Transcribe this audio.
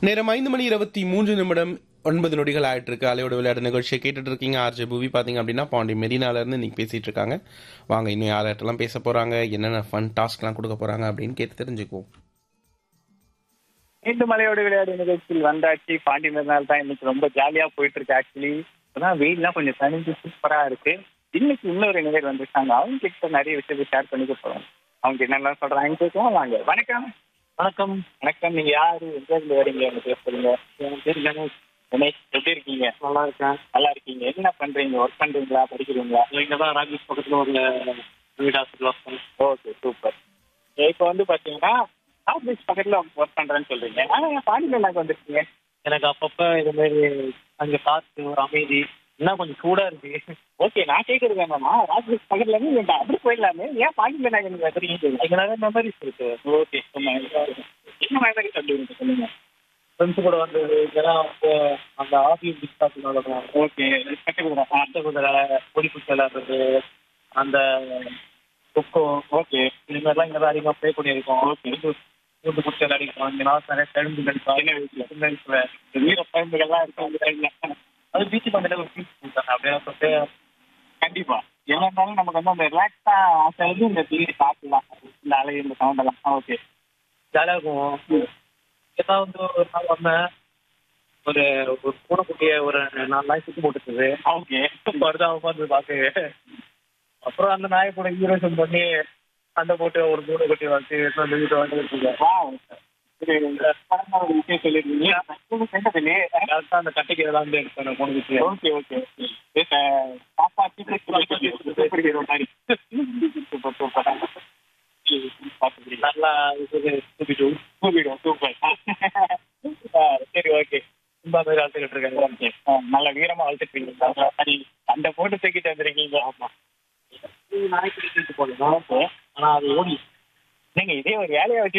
நேரம் ஐந்து மணி இருபத்தி மூன்று நிமிடம் ஒன்பது நொடிகள் ஆயிட்டு இருக்கு அலையோட விளையாட்டு நிகழ்ச்சியை கேட்டுட்டு இருக்கீங்க ஆர்ஜே பூவி பாத்தீங்க அப்படின்னா பாண்டி மெரினால இருந்து இன்னைக்கு பேசிட்டு இருக்காங்க வாங்க இன்னும் யார்கிட்டலாம் பேச போறாங்க என்னென்ன ஃபன் டாஸ்க்லாம் கொடுக்க போறாங்க அப்படின்னு கேட்டு தெரிஞ்சுக்குவோம் மீண்டும் மலையோட விளையாடு நிகழ்ச்சியில் வந்தாச்சு பாண்டி மறுநாள் தான் இன்னைக்கு ரொம்ப ஜாலியா போயிட்டு இருக்கு ஆக்சுவலி இப்பதான் வெயில்லாம் கொஞ்சம் தனிஞ்சு சூப்பரா இருக்கு இன்னைக்கு இன்னொரு நிகழ் வந்திருக்காங்க அவங்க கிட்ட நிறைய விஷயத்தை ஷேர் பண்ணிக்க போறோம் அவங்க என்னெல்லாம் சொல்றாங்க கேட்கவும் வாங்க வணக்கம் வணக்கம் வணக்கம் நீங்க யாரு எங்க இருந்து வரீங்க எனக்கு பேர் சொல்லுங்க என் பேர் கணேஷ் கணேஷ் எப்படி இருக்கீங்க நல்லா இருக்கேன் நல்லா இருக்கீங்க என்ன பண்றீங்க ஒர்க் பண்றீங்களா படிக்கிறீங்களா இங்க தான் ராஜேஷ் பக்கத்துல ஒரு வீடு ஹாஸ்பிட்டல் ஒர்க் பண்ணேன் ஓகே சூப்பர் இப்போ வந்து பாத்தீங்கன்னா ஆஃபீஸ் பக்கத்துல ஒர்க் பண்றேன்னு சொல்றீங்க ஆனா என் பாண்டி மறுநாள் வந்திருக்கீங்க எனக்கு அப்பப்ப இது மாதிரி அங்க காத்து ஒரு அமைதி இன்னும் கொஞ்சம் சூடா இருக்கு ஓகே நான் கேட்கறது வேணாமா ராஜேஷ் பக்கத்துல இருந்து இங்க அப்படி போயிடலாமே ஏன் பாண்டி மறுநாள் எனக்கு வந்துருக்கீங்க இங்க நிறைய மெமரிஸ் இருக்கு ஓகே என்ன மாதிரி சொல்லுங்க சொல்லுங்க ஃப்ரெண்ட்ஸ் கூட வந்தது இதெல்லாம் வந்து அந்த ஆஃபீஸ் டிஸ்டாப் விளாடுறோம் ஓகே கட்டுக்கிறேன் அட்டை குதிரை பொடி குச்சி விளாடுறது அந்த கொக்கோ ஓகே இது மாதிரிலாம் இங்க தான் அதிகமாக ப்ளே பண்ணியிருக்கோம் ஓகே கூட்டு குச்சி விளையாடிருக்கோம் இங்க நான் நிறைய கழுந்து கழிப்போம் சின்ன வயசுல. சின்ன வயசுல வீர பயன்கள்லாம் இருக்கு அந்த டைம்ல அது பீச் பண்ணிட்டு ஒரு பீச் கொடுத்தாங்க அப்படியே சொல்லிட்டு கண்டிப்பா என்ன இருந்தாலும் நமக்கு வந்து அந்த ரிலாக்ஸா ஆசை வந்து இந்த டிவி சாப்பிடலாம் இந்த அலை இந்த சவுண்ட் எல்லாம் ஓகே ஜாலியாக இருக்கும் ஏதாவது வந்து ஒரு நாள் வந்தேன் ஒரு ஒரு பூனைக்குட்டியை ஒரு நாலு நாய் சுற்றி போட்டுருக்குது ஓகே வருதான் உட்காந்து பார்க்கவே அப்புறம் அந்த நாயை கூட ஈரோசன் பண்ணி சண்டை போட்டு ஒரு பூனை குட்டி வச்சு எடுத்து வந்து வீட்டை வந்து வச்சுருக்கேன் வா இது இந்த படமா ஒரு விஷயம் சொல்லிருக்கீங்க கேட்டதுலே கரெக்டாக அந்த கட்டைக்கு இதெல்லாம் வந்து எடுத்தேன் அந்த பூனை குட்டியை ஓகே ஓகே பாப்பா சூப்பர் ஹீரோ மாதிரி சூப்பர் சூப்பர் பார்த்துக்கிறீங்களா நல்லா இது தூக்கிட்டு சூப்பர் சூப்பர் சரி ஓகே ரொம்ப மாதிரி வளர்த்துக்கிட்டு இருக்காங்க ஓகே நல்ல வீரமா வளர்த்துருக்கீங்க சரி அந்த போட்டு தூக்கிட்டு வந்திருக்கீங்க ஆமா நாய்க்கு போகலாம் ஓகே ஆனால் அது ஓடி நீங்க இதே ஒரு வேலையை வச்சு